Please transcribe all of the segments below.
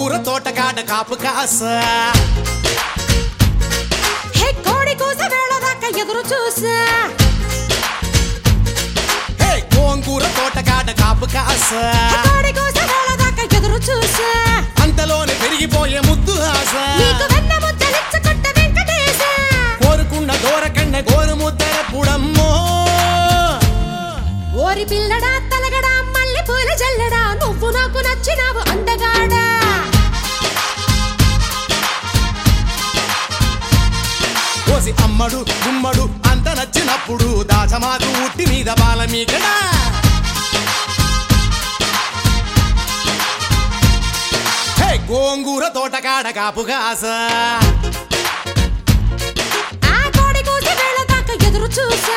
గోంగూర తోటకాడ కాపు కాస హే కోడి కూస వేళ దాకా ఎదురు చూసా హే గోంగూర తోటకాడ కాపు కాస హే కోడి కూస వేళ దాకా ఎదురు చూసా అంతలోనే పెరిగిపోయే ముద్దు ఆశ నీకు వెన్న ముద్దలిచ్చుకుంట వెంకటేశ కోరుకున్న దూరకన్న గోరు ముద్దర పుడమ్మో ఓరి పిల్లడా తలగడా మల్లె పూల జల్లడా నువ్వు నాకు నచ్చినావు అందగాడా కోసి అమ్మడు గుమ్మడు అంత నచ్చినప్పుడు దాచమాకు ఉట్టి మీద బాల మీకడా హే గోంగూర తోటకాడ కాపు కాస ఆ కోడి కూస వేళ దాకా ఎదురు చూసా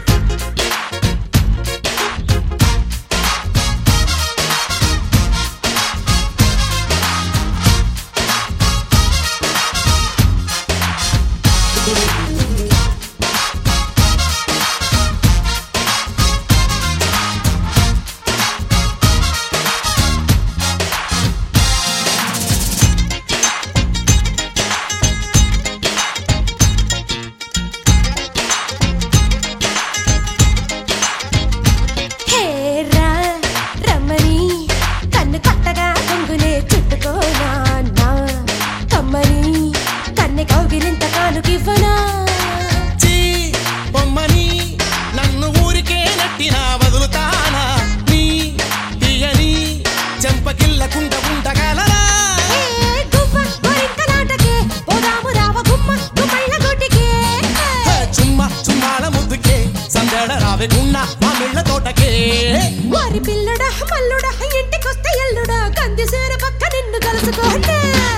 హే రా రమ్మని కన్ను కొత్తగా కొంగునే చుట్టుకోనా నా కమ్మని కన్నె కౌగిలింత కానుకివ్వనా చీ బొమ్మని నన్ను ఊరికే నట్టినా వదులుతానా నీ తీయని చెంపకిల్లకుండా ఉండగలరా ఏ గువ్వ గోరింకలాటకే పోదాము రావ గుమ్మ గుమ్మళ్ళ గుడ్డికే హే చుమ్మ చుమ్మాల ముద్దుకే సందడ రావెకున్న మా మిళ్ళ తోటకే వారి పిల్లడా మల్లుడా ఇంటికొస్తే ఎల్లుడా కంది సేర పక్క నిన్ను కలుసుకోండి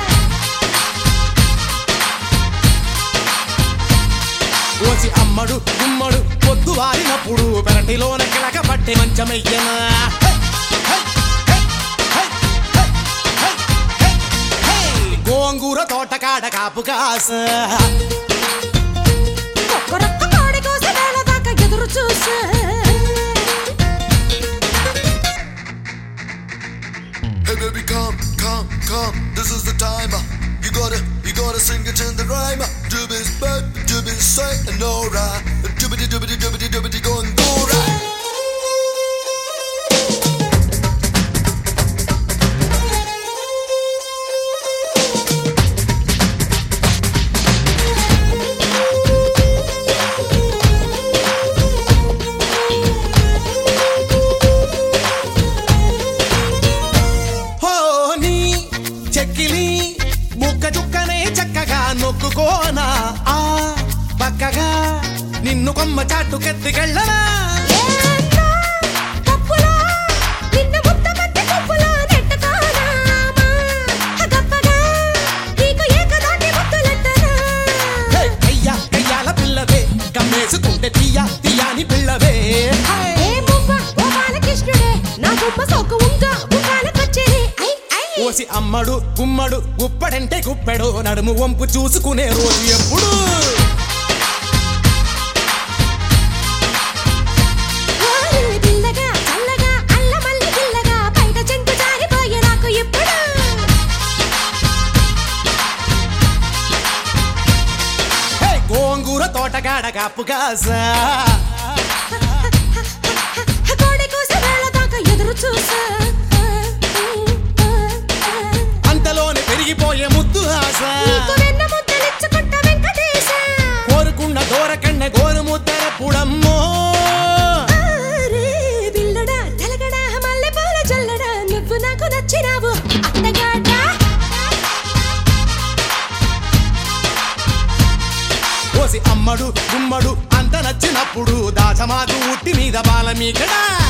ఓసి అమ్మడు గుమ్మడు పొద్దు వారినప్పుడు పెరటిలోన కిలక పట్టే మంచమయ్యనా హే, హే, హే, హే, హే, హే, హే, హే. గోంగూర తోటకాడ కాపు కాస ఒక్కరొక్క కోడి కోస వేళ దాకా ఎదురు చూసా Hey baby, come, come, come. This is the time. You gotta, you gotta sing it in the rhyme. Doobies back, doobies straight and alright. Doobity doobity doobity doobity going go right. హోని చెక్కిలి ముక్క చుక్కనే చక్కగా నొక్కుకోనా ఆ పక్కగా నిన్ను కొమ్మ చాటుకెత్తికెళ్ళనా ఏంటో పప్పులో నిన్ను ముద్దమంది పప్పులో నెట్టుకోనామా గప్పగా నీకు ఏకదాటి ముద్దులెట్టనా హే, కయ్య కయ్యాల పిల్లవే కమ్మేసుకుంటే తీయ తీయాని పిల్లవే ఏ మువ్వ ఓ బాలకృష్ణుడే నా గుమ్మ సోకు ఉంగ ముఖాలకొచ్చేది ఐ ఐ ఓసి అమ్మడు గుమ్మడు గుప్పడంటే గుప్పెడు నడుము వంపు చూసుకునే రోజు ఎప్పుడు ఓరి పిల్లగా చల్లగా అల్లమల్లి పిల్లగా బయట చెంగు జారిపోయే నాకు ఎప్పుడు హే, గోంగూర తోటగాడ కాపు కాసా కోడి కూస వేళ దాకా ఎదురు చూసా అంతలోనే పెరిగిపోయే ముద్దు ఆశ నీకు వెన్న ముద్దలిచ్చుకుంట వెంకటేశ కోరుకున్న దూరకన్న గోరు ముద్దర పుడమ్మో ఆరే బిల్లడా తెలగడా మల్లె పూల జల్లడా నువ్వు నాకు నచ్చినావు అత్తగాడా ఓసి అమ్మడు గుమ్మడు అంత నచ్చినప్పుడు దాచమాకు ఉట్టి మీద బాల మీకడా